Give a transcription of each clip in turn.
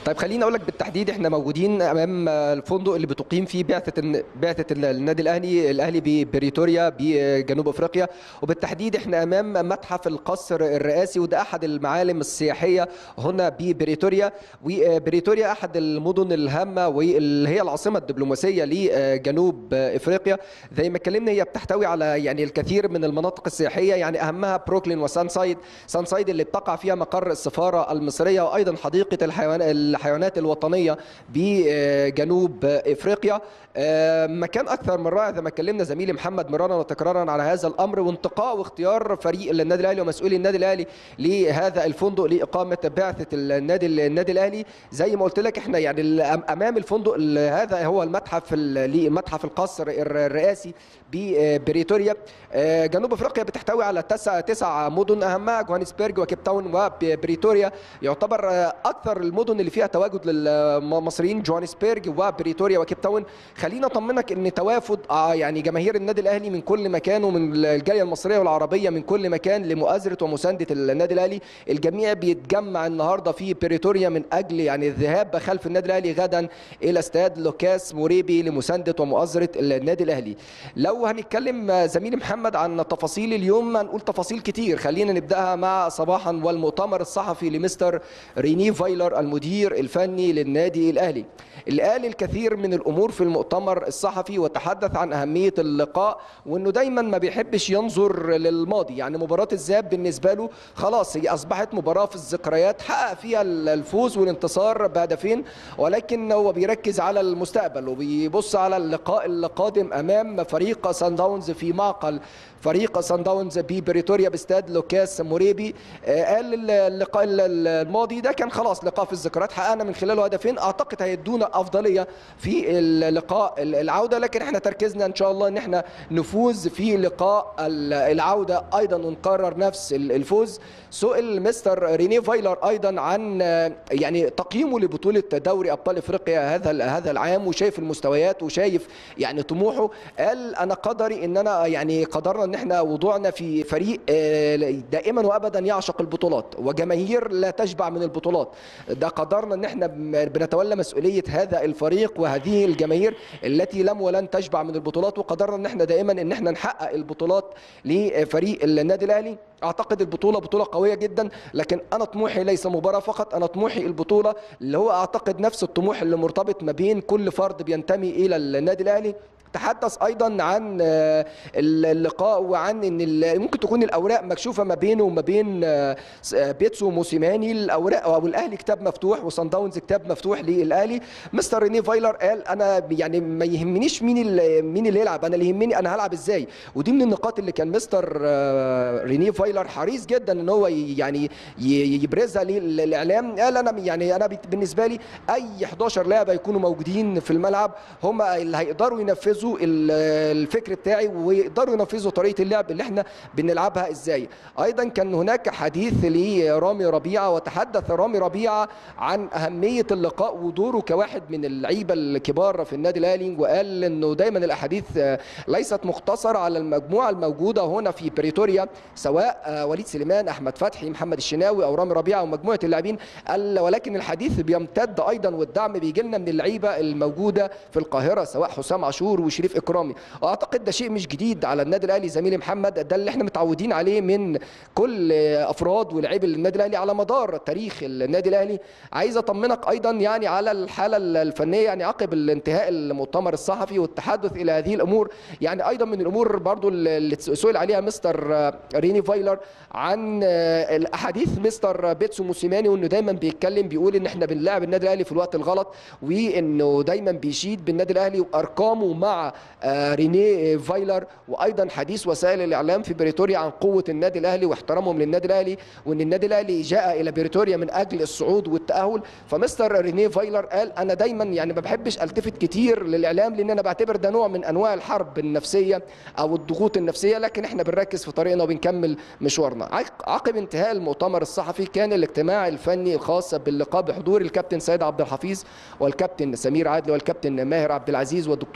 طيب خليني اقول لك بالتحديد احنا موجودين امام الفندق اللي بتقيم فيه بعثه بعثه النادي الاهلي الاهلي ببريتوريا بجنوب افريقيا وبالتحديد احنا امام متحف القصر الرئاسي وده احد المعالم السياحيه هنا ببريتوريا وبريتوريا احد المدن الهامه واللي هي العاصمه الدبلوماسيه لجنوب افريقيا زي ما اتكلمنا هي بتحتوي على يعني الكثير من المناطق السياحيه يعني اهمها بروكلين وسانسايد سانسايد اللي بتقع فيها مقر السفاره المصريه وايضا حديقه الحيوان الحيوانات الوطنيه بجنوب افريقيا مكان اكثر من رائع زي ما اتكلمنا زميلي محمد مرارا وتكرارا على هذا الامر وانتقاء واختيار فريق النادي الاهلي ومسؤولي النادي الاهلي لهذا الفندق لاقامه بعثه النادي النادي الاهلي زي ما قلت لك احنا يعني امام الفندق هذا هو المتحف متحف القصر الرئاسي ببريتوريا جنوب افريقيا بتحتوي على تسع تسع مدن اهمها جوهانسبرج وكيب تاون وبريتوريا يعتبر اكثر المدن اللي فيها تواجد للمصريين جوهانسبرج وبريتوريا وكيب تاون خلينا اطمنك ان توافد يعني جماهير النادي الاهلي من كل مكان ومن الجاليه المصريه والعربيه من كل مكان لمؤازره ومسانده النادي الاهلي الجميع بيتجمع النهارده في بريتوريا من اجل يعني الذهاب خلف النادي الاهلي غدا الى استاد لوكاس موريبي لمسانده ومؤازره النادي الاهلي لو هنتكلم زميلي محمد عن تفاصيل اليوم هنقول تفاصيل كتير خلينا نبداها مع صباحا والمؤتمر الصحفي لمستر ريني فايلر المدير الفني للنادي الاهلي اللي قال الكثير من الامور في المؤتمر الصحفي وتحدث عن اهميه اللقاء وانه دايما ما بيحبش ينظر للماضي يعني مباراه الذهاب بالنسبه له خلاص هي اصبحت مباراه في الذكريات حقق فيها الفوز والانتصار بهدفين ولكن هو بيركز على المستقبل وبيبص على اللقاء القادم امام فريق سان داونز في معقل فريق سان داونز ببريتوريا باستاد لوكاس موريبي قال اللقاء الماضي ده كان خلاص لقاء في الذكريات حققنا من خلاله هدفين اعتقد هيدونا افضليه في اللقاء العوده لكن احنا تركيزنا ان شاء الله ان احنا نفوز في لقاء العوده ايضا ونكرر نفس الفوز سئل مستر ريني فايلر ايضا عن يعني تقييمه لبطوله دوري ابطال افريقيا هذا هذا العام وشايف المستويات وشايف يعني طموحه قال انا قدري ان انا يعني قدرنا ان احنا وضوعنا في فريق دائما وابدا يعشق البطولات وجماهير لا تشبع من البطولات ده قدرنا ان احنا بنتولى مسؤوليه هذا الفريق وهذه الجماهير التي لم ولن تشبع من البطولات وقدرنا ان احنا دائما ان احنا نحقق البطولات لفريق النادي الاهلي اعتقد البطوله بطوله قويه جدا لكن انا طموحي ليس مباراه فقط انا طموحي البطوله اللي هو اعتقد نفس الطموح اللي مرتبط ما بين كل فرد بينتمي الى النادي الاهلي تحدث ايضا عن اللقاء وعن ان ممكن تكون الاوراق مكشوفه ما بينه وما بين بيتسو موسيماني الاوراق او الاهلي كتاب مفتوح وصن داونز كتاب مفتوح للاهلي مستر ريني فايلر قال انا يعني ما يهمنيش مين اللي مين اللي يلعب انا اللي يهمني انا هلعب ازاي ودي من النقاط اللي كان مستر ريني فايلر حريص جدا ان هو يعني يبرزها للاعلام قال انا يعني انا بالنسبه لي اي 11 لاعب هيكونوا موجودين في الملعب هم اللي هيقدروا ينفذوا الفكر بتاعي ويقدروا ينفذوا طريقه اللعب اللي احنا بنلعبها ازاي ايضا كان هناك حديث لرامي ربيعه وتحدث رامي ربيعه عن اهميه اللقاء ودوره كواحد من اللعيبه الكبار في النادي الاهلي وقال انه دايما الاحاديث ليست مقتصره على المجموعه الموجوده هنا في بريتوريا سواء وليد سليمان احمد فتحي محمد الشناوي او رامي ربيعه ومجموعه اللاعبين قال ولكن الحديث بيمتد ايضا والدعم بيجي لنا من اللعيبه الموجوده في القاهره سواء حسام عاشور وشريف اكرامي واعتقد ده شيء مش جديد على النادي الاهلي زميلي محمد ده اللي احنا متعودين عليه من كل افراد ولاعيبه النادي الاهلي على مدار تاريخ النادي الاهلي عايز اطمنك ايضا يعني على الحاله الفنيه يعني عقب الانتهاء المؤتمر الصحفي والتحدث الى هذه الامور يعني ايضا من الامور برضو اللي سئل عليها مستر ريني فايلر عن الاحاديث مستر بيتسو موسيماني وانه دايما بيتكلم بيقول ان احنا بنلاعب النادي الاهلي في الوقت الغلط وانه دايما بيشيد بالنادي الاهلي وارقامه مع ريني فايلر وايضا حديث وسائل الاعلام في بريتوريا عن قوه النادي الاهلي واحترامهم للنادي الاهلي وان النادي الاهلي جاء الى بريتوريا من اجل الصعود والتاهل فمستر ريني فايلر قال انا دايما يعني ما بحبش التفت كتير للاعلام لان انا بعتبر ده نوع من انواع الحرب النفسيه او الضغوط النفسيه لكن احنا بنركز في طريقنا وبنكمل مشوارنا عقب انتهاء المؤتمر الصحفي كان الاجتماع الفني الخاص باللقاء بحضور الكابتن سيد عبد الحفيظ والكابتن سمير عادل والكابتن ماهر عبد العزيز والدكتور عبد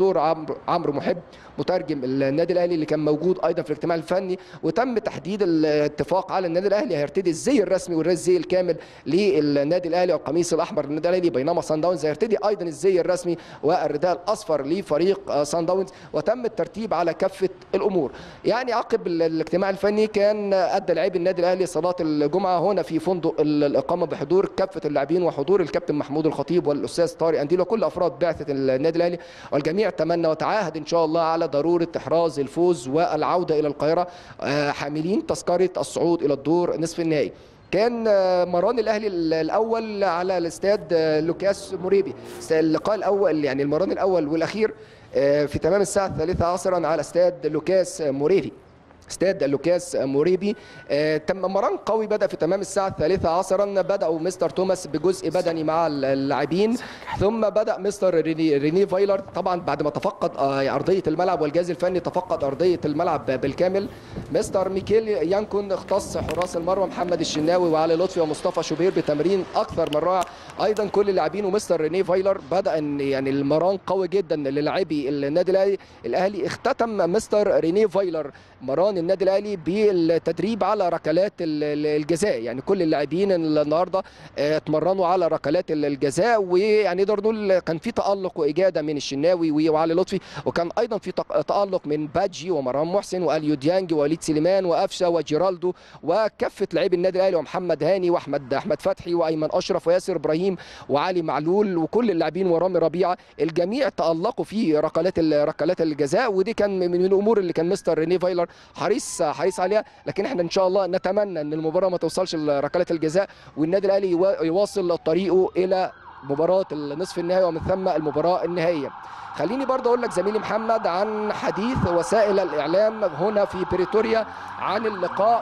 عمرو عمرو محب مترجم النادي الاهلي اللي كان موجود ايضا في الاجتماع الفني وتم تحديد الاتفاق على النادي الاهلي هيرتدي الزي الرسمي والزي الكامل للنادي الاهلي والقميص الاحمر للنادي الاهلي بينما سان داونز هيرتدي ايضا الزي الرسمي والرداء الاصفر لفريق سان داونز وتم الترتيب على كافه الامور يعني عقب الاجتماع الفني كان ادى لاعبي النادي الاهلي صلاه الجمعه هنا في فندق الاقامه بحضور كافه اللاعبين وحضور الكابتن محمود الخطيب والاستاذ طارق انديل وكل افراد بعثه النادي الاهلي والجميع تمنى وتعاهد ان شاء الله على ضروره احراز الفوز والعوده الى القاهره حاملين تذكره الصعود الى الدور نصف النهائي كان مران الاهلي الاول على الاستاد لوكاس موريبي اللقاء الاول يعني المران الاول والاخير في تمام الساعه الثالثه عصرا على استاد لوكاس موريبي استاد لوكاس موريبي آه تم مران قوي بدا في تمام الساعه الثالثه عصرا بداوا مستر توماس بجزء بدني مع اللاعبين ثم بدا مستر ريني, ريني فايلر طبعا بعد ما تفقد آه ارضيه الملعب والجهاز الفني تفقد ارضيه الملعب بالكامل مستر ميكيل يانكون اختص حراس المرمى محمد الشناوي وعلي لطفي ومصطفى شوبير بتمرين اكثر من رائع ايضا كل اللاعبين ومستر ريني فايلر بدا ان يعني المران قوي جدا للاعبي النادي الاهلي الاهلي اختتم مستر ريني فايلر مران النادي الاهلي بالتدريب على ركلات الجزاء يعني كل اللاعبين النهارده اتمرنوا على ركلات الجزاء ويعني نقدر نقول كان في تالق واجاده من الشناوي وعلي لطفي وكان ايضا في تالق من باجي ومروان محسن واليو ديانج ووليد سليمان وافشا وجيرالدو وكافه لاعبي النادي الاهلي ومحمد هاني واحمد احمد فتحي وايمن اشرف وياسر ابراهيم وعلي معلول وكل اللاعبين ورامي ربيعه الجميع تالقوا في ركلات ركلات الجزاء ودي كان من الامور اللي كان مستر ريني فايلر حريص حريص عليها لكن احنا ان شاء الله نتمنى ان المباراه ما توصلش لركلات الجزاء والنادي الاهلي يواصل طريقه الى مباراه النصف النهائي ومن ثم المباراه النهائيه خليني برضه اقول لك زميلي محمد عن حديث وسائل الاعلام هنا في بريتوريا عن اللقاء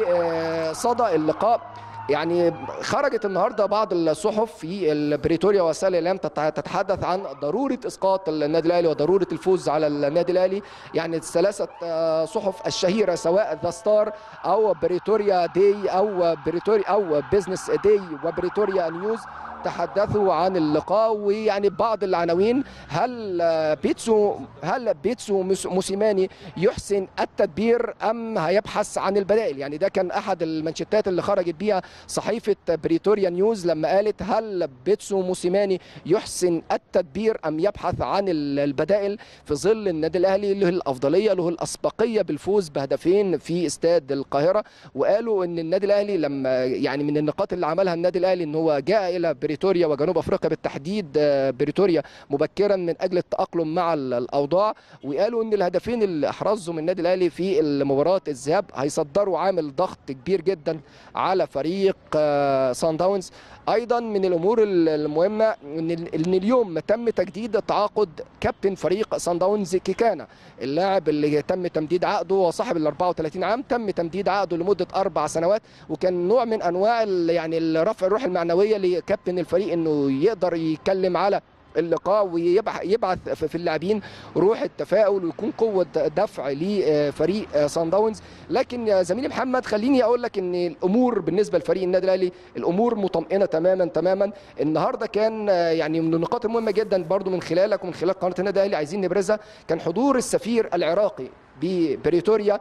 وصدى اللقاء يعني خرجت النهارده بعض الصحف في بريتوريا وسائل الاعلام تتحدث عن ضروره اسقاط النادي الاهلي وضروره الفوز على النادي الاهلي يعني الثلاثه صحف الشهيره سواء ذا ستار او بريتوريا دي او بريتوريا او بزنس دي وبريتوريا نيوز تحدثوا عن اللقاء ويعني بعض العناوين هل بيتسو هل بيتسو موسيماني يحسن التدبير ام هيبحث عن البدائل يعني ده كان احد المانشيتات اللي خرجت بيها صحيفه بريتوريا نيوز لما قالت هل بيتسو موسيماني يحسن التدبير ام يبحث عن البدائل في ظل النادي الاهلي له الافضليه له الاسبقيه بالفوز بهدفين في استاد القاهره وقالوا ان النادي الاهلي لما يعني من النقاط اللي عملها النادي الاهلي ان هو جاء الى بريتوريا وجنوب افريقيا بالتحديد بريتوريا مبكرا من اجل التاقلم مع الاوضاع وقالوا ان الهدفين اللي احرزهم النادي الاهلي في مباراه الذهاب هيصدروا عامل ضغط كبير جدا على فريق سان داونز ايضا من الامور المهمه ان اليوم تم تجديد تعاقد كابتن فريق سان داونز كيكانا اللاعب اللي تم تمديد عقده وصاحب ال 34 عام تم تمديد عقده لمده اربع سنوات وكان نوع من انواع يعني رفع الروح المعنويه لكابتن الفريق انه يقدر يتكلم على اللقاء ويبعث في اللاعبين روح التفاؤل ويكون قوه دفع لفريق سان داونز لكن يا زميلي محمد خليني اقول لك ان الامور بالنسبه لفريق النادي الاهلي الامور مطمئنه تماما تماما النهارده كان يعني من النقاط المهمه جدا برضو من خلالك ومن خلال قناه النادي الاهلي عايزين نبرزها كان حضور السفير العراقي ببريتوريا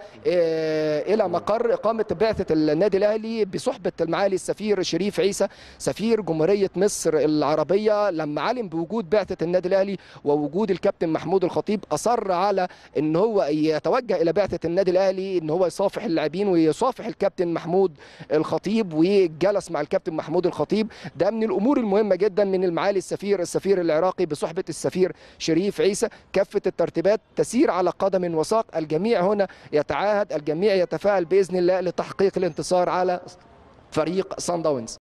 الى مقر اقامه بعثه النادي الاهلي بصحبه المعالي السفير شريف عيسى سفير جمهوريه مصر العربيه لما علم بوجود بعثه النادي الاهلي ووجود الكابتن محمود الخطيب اصر على ان هو يتوجه الى بعثه النادي الاهلي ان هو يصافح اللاعبين ويصافح الكابتن محمود الخطيب وجلس مع الكابتن محمود الخطيب ده من الامور المهمه جدا من المعالي السفير السفير العراقي بصحبه السفير شريف عيسى كافه الترتيبات تسير على قدم وساق الجميع هنا يتعاهد الجميع يتفاعل باذن الله لتحقيق الانتصار على فريق سان داونز